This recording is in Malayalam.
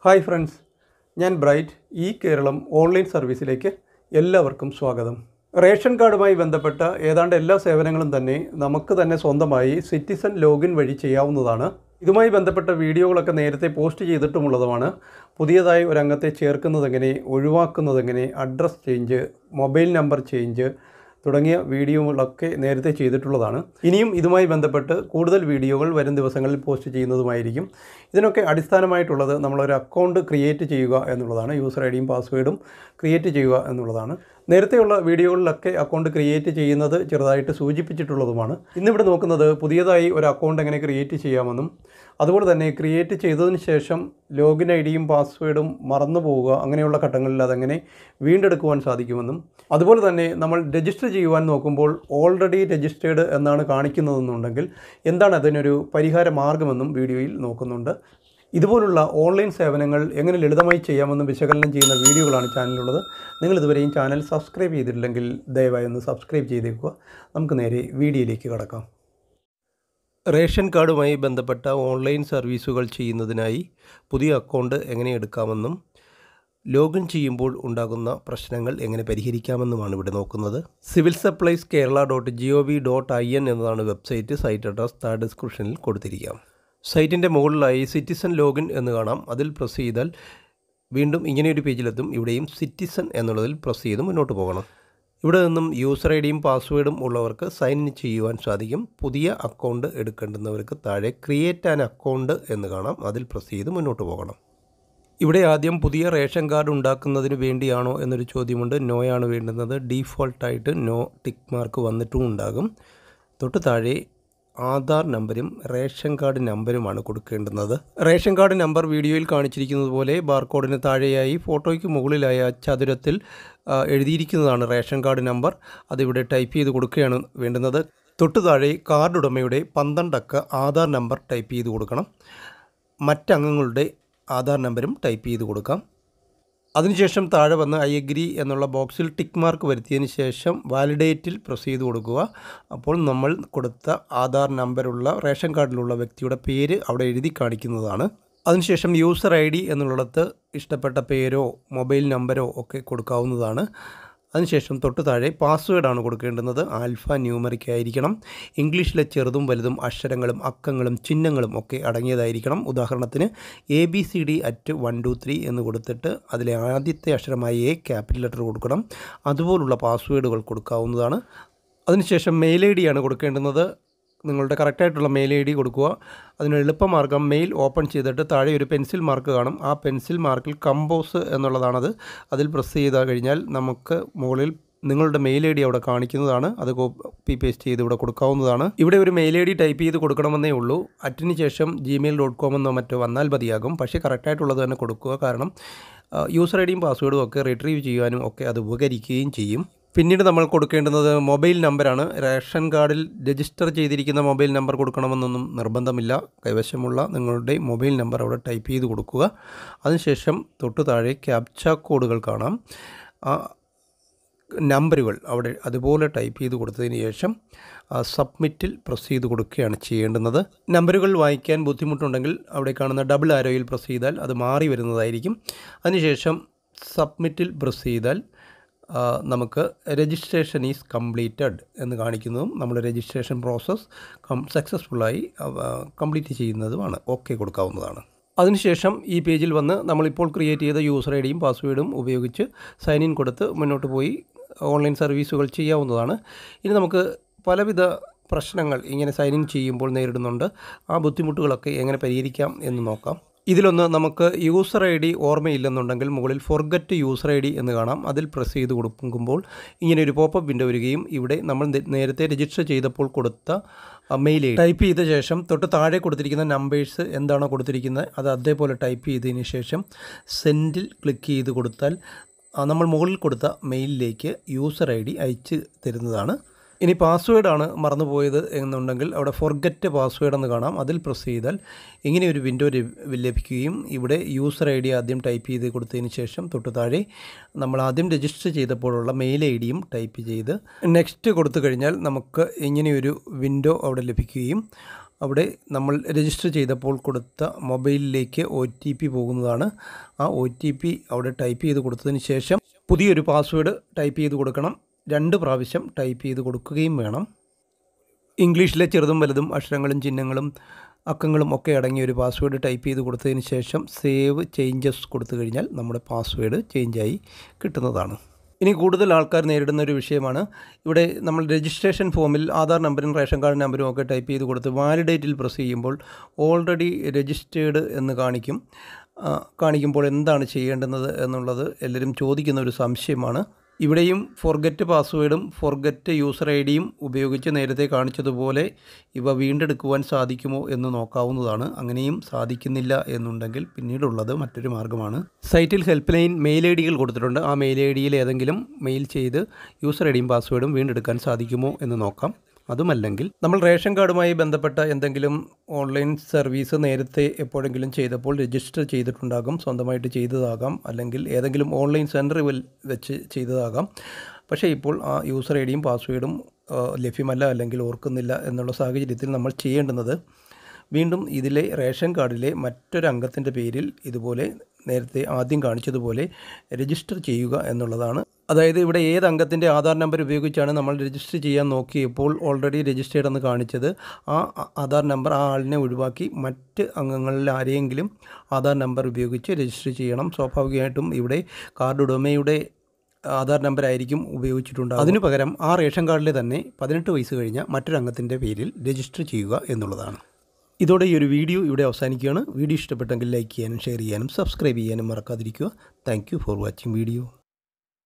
ഹായ് ഫ്രണ്ട്സ് ഞാൻ ബ്രൈറ്റ് ഈ കേരളം ഓൺലൈൻ സർവീസിലേക്ക് എല്ലാവർക്കും സ്വാഗതം റേഷൻ കാർഡുമായി ബന്ധപ്പെട്ട ഏതാണ്ട് എല്ലാ സേവനങ്ങളും തന്നെ നമുക്ക് തന്നെ സ്വന്തമായി സിറ്റിസൺ ലോഗിൻ വഴി ചെയ്യാവുന്നതാണ് ഇതുമായി ബന്ധപ്പെട്ട വീഡിയോകളൊക്കെ നേരത്തെ പോസ്റ്റ് ചെയ്തിട്ടുമുള്ളതുമാണ് പുതിയതായി ഒരു അംഗത്തെ ചേർക്കുന്നതെങ്ങനെ ഒഴിവാക്കുന്നതെങ്ങനെ address change mobile number change തുടങ്ങിയ വീഡിയോകളൊക്കെ നേരത്തെ ചെയ്തിട്ടുള്ളതാണ് ഇനിയും ഇതുമായി ബന്ധപ്പെട്ട് കൂടുതൽ വീഡിയോകൾ വരും ദിവസങ്ങളിൽ പോസ്റ്റ് ചെയ്യുന്നതുമായിരിക്കും ഇതിനൊക്കെ അടിസ്ഥാനമായിട്ടുള്ളത് നമ്മളൊരു അക്കൗണ്ട് ക്രിയേറ്റ് ചെയ്യുക എന്നുള്ളതാണ് യൂസർ ഐ ഡിയും പാസ്വേഡും ക്രിയേറ്റ് ചെയ്യുക എന്നുള്ളതാണ് നേരത്തെയുള്ള വീഡിയോകളിലൊക്കെ അക്കൗണ്ട് ക്രിയേറ്റ് ചെയ്യുന്നത് ചെറുതായിട്ട് സൂചിപ്പിച്ചിട്ടുള്ളതുമാണ് ഇന്നിവിടെ നോക്കുന്നത് പുതിയതായി ഒരു അക്കൗണ്ട് എങ്ങനെ ക്രിയേറ്റ് ചെയ്യാമെന്നും അതുപോലെ തന്നെ ക്രിയേറ്റ് ചെയ്തതിന് ശേഷം ലോഗിൻ ഐ ഡിയും പാസ്വേഡും മറന്നു പോവുക അങ്ങനെയുള്ള ഘട്ടങ്ങളിൽ അതെങ്ങനെ വീണ്ടെടുക്കുവാൻ സാധിക്കുമെന്നും അതുപോലെ തന്നെ നമ്മൾ രജിസ്റ്റർ ചെയ്യുവാൻ നോക്കുമ്പോൾ ഓൾറെഡി രജിസ്റ്റേർഡ് എന്നാണ് കാണിക്കുന്നതെന്നുണ്ടെങ്കിൽ എന്താണ് അതിനൊരു പരിഹാര മാർഗമെന്നും വീഡിയോയിൽ നോക്കുന്നുണ്ട് ഇതുപോലുള്ള ഓൺലൈൻ സേവനങ്ങൾ എങ്ങനെ ലളിതമായി ചെയ്യാമെന്ന് വിശകലനം ചെയ്യുന്ന വീഡിയോകളാണ് ചാനലിലുള്ളത് നിങ്ങൾ ഇതുവരെയും ചാനൽ സബ്സ്ക്രൈബ് ചെയ്തിട്ടില്ലെങ്കിൽ ദയവായി ഒന്ന് സബ്സ്ക്രൈബ് ചെയ്തേക്കുക നമുക്ക് നേരെ വീഡിയോയിലേക്ക് കടക്കാം റേഷൻ കാർഡുമായി ബന്ധപ്പെട്ട ഓൺലൈൻ സർവീസുകൾ ചെയ്യുന്നതിനായി പുതിയ അക്കൗണ്ട് എങ്ങനെ എടുക്കാമെന്നും ലോഗിൻ ചെയ്യുമ്പോൾ ഉണ്ടാകുന്ന പ്രശ്നങ്ങൾ എങ്ങനെ പരിഹരിക്കാമെന്നുമാണ് ഇവിടെ നോക്കുന്നത് civil supplies Kerala dot G O V dot I N എന്നതാണ് വെബ്സൈറ്റ് സൈറ്റ് അഡ്രസ് താഴെ ഡിസ്ക്രിപ്ഷനിൽ കൊടുത്തിരിക്കാം സൈറ്റിൻ്റെ മുകളിലായി സിറ്റിസൺ ലോഗിൻ എന്ന് കാണാം അതിൽ പ്രസ് ചെയ്താൽ വീണ്ടും ഇങ്ങനെയൊരു പേജിലെത്തും ഇവിടെയും സിറ്റിസൺ എന്നുള്ളതിൽ പ്രസ് ചെയ്ത് മുന്നോട്ട് പോകണം ഇവിടെ നിന്നും യൂസർ ഐ ഡിയും പാസ്വേഡും ഉള്ളവർക്ക് സൈൻ ഇൻ ചെയ്യുവാൻ സാധിക്കും പുതിയ അക്കൗണ്ട് എടുക്കേണ്ടുന്നവർക്ക് താഴെ ക്രിയേറ്റ് ആൻ അക്കൗണ്ട് എന്ന് കാണാം അതിൽ പ്രസ് ചെയ്ത് മുന്നോട്ട് പോകണം ഇവിടെ ആദ്യം പുതിയ റേഷൻ കാർഡ് ഉണ്ടാക്കുന്നതിന് വേണ്ടിയാണോ എന്നൊരു ചോദ്യമുണ്ട് നോയാണ് വേണ്ടുന്നത് ഡീഫോൾട്ടായിട്ട് നോ ടിക്ക് മാർക്ക് വന്നിട്ടും ഉണ്ടാകും തൊട്ട് താഴെ ആധാർ നമ്പരും റേഷൻ കാർഡ് നമ്പരുമാണ് കൊടുക്കേണ്ടുന്നത് റേഷൻ കാർഡ് നമ്പർ വീഡിയോയിൽ കാണിച്ചിരിക്കുന്നത് പോലെ ബാർകോഡിന് താഴെയായി ഫോട്ടോയ്ക്ക് മുകളിലായ ചതുരത്തിൽ ആ, എഴുതിയിരിക്കുന്നതാണ് റേഷൻ കാർഡ് നമ്പർ അതിവിടെ ടൈപ്പ് ചെയ്ത് കൊടുക്കുകയാണ് വേണ്ടുന്നത് തൊട്ട് താഴെ കാർഡ് ഉടമയുടെ പന്ത്രണ്ടക്ക ആധാർ നമ്പർ ടൈപ്പ് ചെയ്ത് കൊടുക്കണം മറ്റംഗങ്ങളുടെ ആധാർ നമ്പരും ടൈപ്പ് ചെയ്ത് കൊടുക്കാം അതിനുശേഷം താഴെ വന്ന് ഐ അഗ്രി എന്നുള്ള ബോക്സിൽ ടിക്ക് മാർക്ക് വരുത്തിയതിന് ശേഷം വാലിഡേറ്റിൽ പ്രസ് ചെയ്ത് കൊടുക്കുക അപ്പോൾ നമ്മൾ കൊടുത്ത ആധാർ നമ്പറുള്ള റേഷൻ കാർഡിലുള്ള വ്യക്തിയുടെ പേര് അവിടെ എഴുതി കാണിക്കുന്നതാണ് അതിനുശേഷം യൂസർ ഐ ഡി എന്നുള്ളിടത്ത് ഇഷ്ടപ്പെട്ട പേരോ മൊബൈൽ നമ്പരോ ഒക്കെ കൊടുക്കാവുന്നതാണ് അതിനുശേഷം തൊട്ട് താഴെ പാസ്വേഡാണ് കൊടുക്കേണ്ടുന്നത് ആൽഫ ന്യൂമറിക് ആയിരിക്കണം ഇംഗ്ലീഷിലെ ചെറുതും വലുതും അക്ഷരങ്ങളും അക്കങ്ങളും ചിഹ്നങ്ങളും ഒക്കെ അടങ്ങിയതായിരിക്കണം ഉദാഹരണത്തിന് A B C D at one two three എന്ന് കൊടുത്തിട്ട് അതിലെ ആദ്യത്തെ അക്ഷരമായി എ ക്യാപിറ്റൽ ലെറ്റർ കൊടുക്കണം അതുപോലുള്ള പാസ്വേഡുകൾ കൊടുക്കാവുന്നതാണ് അതിനുശേഷം മെയിൽ ഐ ഡിയാണ് കൊടുക്കേണ്ടുന്നത് നിങ്ങളുടെ കറക്റ്റായിട്ടുള്ള മെയിൽ ഐ ഡി കൊടുക്കുക അതിന് എളുപ്പമാർഗ്ഗം മെയിൽ ഓപ്പൺ ചെയ്തിട്ട് താഴെ ഒരു പെൻസിൽ മാർക്ക് കാണും ആ പെൻസിൽ മാർക്കിൽ കമ്പോസ് എന്നുള്ളതാണത് അതിൽ പ്രസ് ചെയ്ത് കഴിഞ്ഞാൽ നമുക്ക് മുകളിൽ നിങ്ങളുടെ മെയിൽ ഐ ഡി അവിടെ കാണിക്കുന്നതാണ് അത് കോപ്പി പേസ്റ്റ് ചെയ്ത് ഇവിടെ കൊടുക്കാവുന്നതാണ് ഇവിടെ ഒരു മെയിൽ ഐ ഡി ടൈപ്പ് ചെയ്ത് കൊടുക്കണമെന്നേ ഉള്ളൂ അറ്റിന് ശേഷം ജിമെയിൽ ഡോട്ട് കോം എന്നോ മറ്റോ വന്നാൽ മതിയാകും പക്ഷേ കറക്റ്റായിട്ടുള്ളത് തന്നെ കൊടുക്കുക കാരണം യൂസർ ഐ ഡിയും പാസ്വേഡും ഒക്കെ റിട്രീവ് ചെയ്യാനും ഒക്കെ അത് ഉപകരിക്കുകയും ചെയ്യും പിന്നീട് നമ്മൾ കൊടുക്കേണ്ടുന്നത് മൊബൈൽ നമ്പറാണ് റേഷൻ കാർഡിൽ രജിസ്റ്റർ ചെയ്തിരിക്കുന്ന മൊബൈൽ നമ്പർ കൊടുക്കണമെന്നൊന്നും നിർബന്ധമില്ല കൈവശമുള്ള നിങ്ങളുടെ മൊബൈൽ നമ്പർ അവിടെ ടൈപ്പ് ചെയ്ത് കൊടുക്കുക അതിനുശേഷം തൊട്ട് താഴെ ക്യാപ്ച കോഡുകൾ കാണാം ആ നമ്പറുകൾ അവിടെ അതുപോലെ ടൈപ്പ് ചെയ്ത് കൊടുത്തതിന് ശേഷം സബ്മിറ്റിൽ പ്രസ് ചെയ്ത് കൊടുക്കുകയാണ് ചെയ്യേണ്ടുന്നത് നമ്പറുകൾ വായിക്കാൻ ബുദ്ധിമുട്ടുണ്ടെങ്കിൽ അവിടെ കാണുന്ന ഡബിൾ ആരോയിൽ പ്രസ് ചെയ്താൽ അത് മാറി വരുന്നതായിരിക്കും അതിനുശേഷം സബ്മിറ്റിൽ പ്രസ് ചെയ്താൽ ആ, നമുക്ക് രജിസ്ട്രേഷൻ ഈസ് കംപ്ലീറ്റഡ് എന്ന് കാണിക്കുന്നതും നമ്മൾ രജിസ്ട്രേഷൻ പ്രോസസ്സ് കം സക്സസ്ഫുള്ളായി കംപ്ലീറ്റ് ചെയ്യുന്നതുമാണ് ഓക്കെ കൊടുക്കാവുന്നതാണ് അതിനുശേഷം ഈ പേജിൽ വന്ന് നമ്മളിപ്പോൾ ക്രിയേറ്റ് ചെയ്ത യൂസർ ഐ ഡിയും പാസ്വേഡും ഉപയോഗിച്ച് സൈൻ ഇൻ കൊടുത്ത് മുന്നോട്ട് പോയി ഓൺലൈൻ സർവീസുകൾ ചെയ്യാവുന്നതാണ് ഇനി നമുക്ക് പലവിധ പ്രശ്നങ്ങൾ ഇങ്ങനെ സൈൻ ഇൻ ചെയ്യുമ്പോൾ നേരിടുന്നുണ്ട് ആ ബുദ്ധിമുട്ടുകളൊക്കെ എങ്ങനെ പരിഹരിക്കാം എന്ന് നോക്കാം ഇതിലൊന്ന് നമുക്ക് യൂസർ ഐ ഡി ഓർമ്മയില്ലെന്നുണ്ടെങ്കിൽ മുകളിൽ ഫോർഗറ്റ് യൂസർ ഐ ഡി എന്ന് കാണാം അതിൽ പ്രസ് ചെയ്ത് കൊടുക്കുമ്പോൾ ഇങ്ങനെ ഒരു പോപ്പപ്പ് വിൻഡോ വരികയും ഇവിടെ നമ്മൾ നേ- നേരത്തെ രജിസ്റ്റർ ചെയ്തപ്പോൾ കൊടുത്ത മെയിൽ ഐ ടൈപ്പ് ചെയ്ത ശേഷം തൊട്ട് താഴെ കൊടുത്തിരിക്കുന്ന നമ്പേഴ്സ് എന്താണോ കൊടുത്തിരിക്കുന്നത് അത് അതേപോലെ ടൈപ്പ് ചെയ്തതിന് ശേഷം സെൻഡിൽ ക്ലിക്ക് ചെയ്ത് കൊടുത്താൽ ആ, നമ്മൾ മുകളിൽ കൊടുത്ത മെയിലിലേക്ക് യൂസർ ഐ ഡി അയച്ച് തരുന്നതാണ് ഇനി പാസ്വേഡാണ് മറന്നുപോയത് എന്നുണ്ടെങ്കിൽ അവിടെ ഫോർഗറ്റ് പാസ്വേഡ് എന്ന് കാണാം അതിൽ പ്രസ് ചെയ്താൽ ഇങ്ങനെ ഒരു വിൻഡോ ലഭിക്കുകയും ഇവിടെ യൂസർ ഐ ഡി ആദ്യം ടൈപ്പ് ചെയ്ത് കൊടുത്തതിന് ശേഷം തൊട്ട് താഴെ നമ്മൾ ആദ്യം രജിസ്റ്റർ ചെയ്തപ്പോഴുള്ള മെയിൽ ഐ ഡിയും ടൈപ്പ് ചെയ്ത് നെക്സ്റ്റ് കൊടുത്തു കഴിഞ്ഞാൽ നമുക്ക് ഇങ്ങനെയൊരു വിൻഡോ അവിടെ ലഭിക്കുകയും അവിടെ നമ്മൾ രജിസ്റ്റർ ചെയ്തപ്പോൾ കൊടുത്ത മൊബൈലിലേക്ക് ഒ ടി പി പോകുന്നതാണ് ആ ഒ ടി പി അവിടെ ടൈപ്പ് ചെയ്ത് കൊടുത്തതിന് ശേഷം പുതിയൊരു പാസ്വേഡ് ടൈപ്പ് ചെയ്ത് കൊടുക്കണം രണ്ട് പ്രാവശ്യം ടൈപ്പ് ചെയ്ത് കൊടുക്കുകയും വേണം ഇംഗ്ലീഷിലെ ചെറുതും വലുതും അക്ഷരങ്ങളും ചിഹ്നങ്ങളും അക്കങ്ങളും ഒക്കെ അടങ്ങിയ ഒരു പാസ്വേഡ് ടൈപ്പ് ചെയ്ത് കൊടുത്തതിന് ശേഷം സേവ് ചേഞ്ചസ് കൊടുത്തു കഴിഞ്ഞാൽ നമ്മുടെ പാസ്വേഡ് ചേഞ്ചായി കിട്ടുന്നതാണ് ഇനി കൂടുതൽ ആൾക്കാർ നേരിടുന്ന ഒരു വിഷയമാണ് ഇവിടെ നമ്മൾ രജിസ്ട്രേഷൻ ഫോമിൽ ആധാർ നമ്പറും റേഷൻ കാർഡ് നമ്പറും ഒക്കെ ടൈപ്പ് ചെയ്ത് കൊടുത്ത് വാലിഡേറ്റിൽ പ്രസ് ചെയ്യുമ്പോൾ ഓൾറെഡി രജിസ്റ്റേർഡ് എന്ന് കാണിക്കും ആ, കാണിക്കുമ്പോൾ എന്താണ് ചെയ്യേണ്ടുന്നത് എന്നുള്ളത് എല്ലാവരും ചോദിക്കുന്ന ഒരു സംശയമാണ് ഇവിടെയും ഫോർഗറ്റ് പാസ്വേഡും ഫോർഗറ്റ് യൂസർ ഐ ഡിയും ഉപയോഗിച്ച് നേരത്തെ കാണിച്ചതുപോലെ ഇവ വീണ്ടെടുക്കുവാൻ സാധിക്കുമോ എന്ന് നോക്കാവുന്നതാണ് അങ്ങനെയും സാധിക്കുന്നില്ല എന്നുണ്ടെങ്കിൽ പിന്നീടുള്ളത് മറ്റൊരു മാർഗ്ഗമാണ് സൈറ്റിൽ ഹെൽപ്പ് ലൈൻ മെയിൽ ഐ ഡികൾ കൊടുത്തിട്ടുണ്ട് ആ മെയിൽ ഐ ഡിയിൽ ഏതെങ്കിലും മെയിൽ ചെയ്ത് യൂസർ ഐ ഡിയും പാസ്വേഡും വീണ്ടെടുക്കാൻ സാധിക്കുമോ എന്ന് നോക്കാം അതുമല്ലെങ്കിൽ നമ്മൾ റേഷൻ കാർഡുമായി ബന്ധപ്പെട്ട എന്തെങ്കിലും ഓൺലൈൻ സർവീസ് നേരത്തെ എപ്പോഴെങ്കിലും ചെയ്തപ്പോൾ രജിസ്റ്റർ ചെയ്തിട്ടുണ്ടാകും സ്വന്തമായിട്ട് ചെയ്തതാകാം അല്ലെങ്കിൽ ഏതെങ്കിലും ഓൺലൈൻ സെൻറ്ററിൽ വെച്ച് ചെയ്തതാകാം പക്ഷേ ഇപ്പോൾ ആ യൂസർ ഐ ഡിയും പാസ്വേഡും ആ, ലഭ്യമല്ല അല്ലെങ്കിൽ ഓർക്കുന്നില്ല എന്നുള്ള സാഹചര്യത്തിൽ നമ്മൾ ചെയ്യേണ്ടുന്നത് വീണ്ടും ഇതിലെ റേഷൻ കാർഡിലെ മറ്റൊരു അംഗത്തിൻ്റെ പേരിൽ ഇതുപോലെ നേരത്തെ ആദ്യം കാണിച്ചതുപോലെ രജിസ്റ്റർ ചെയ്യുക എന്നുള്ളതാണ് അതായത് ഇവിടെ ഏത് അംഗത്തിൻ്റെ ആധാർ നമ്പർ ഉപയോഗിച്ചാണ് നമ്മൾ രജിസ്റ്റർ ചെയ്യാൻ നോക്കിയപ്പോൾ ഓൾറെഡി രജിസ്റ്റേർഡ് എന്ന് കാണിച്ചത് ആ ആ- ആധാർ നമ്പർ ആ ആളിനെ ഒഴിവാക്കി മറ്റ് അംഗങ്ങളിൽ ആരെയെങ്കിലും ആധാർ നമ്പർ ഉപയോഗിച്ച് രജിസ്റ്റർ ചെയ്യണം സ്വാഭാവികമായിട്ടും ഇവിടെ കാർഡ് ഉടമയുടെ ആധാർ നമ്പർ ആയിരിക്കും ഉപയോഗിച്ചിട്ടുണ്ടാകും അതിനു പകരം ആ റേഷൻ കാർഡിലെ തന്നെ പതിനെട്ട് വയസ്സ് കഴിഞ്ഞ മറ്റൊരു അംഗത്തിൻ്റെ പേരിൽ രജിസ്റ്റർ ചെയ്യുക എന്നുള്ളതാണ് ഇതോടെ ഈ ഒരു വീഡിയോ ഇവിടെ അവസാനിക്കുകയാണ് വീഡിയോ ഇഷ്ടപ്പെട്ടെങ്കിൽ ലൈക്ക് ചെയ്യാനും ഷെയർ ചെയ്യാനും സബ്സ്ക്രൈബ് ചെയ്യാനും മറക്കാതിരിക്കുക താങ്ക് ഫോർ വാച്ചിങ് വീഡിയോ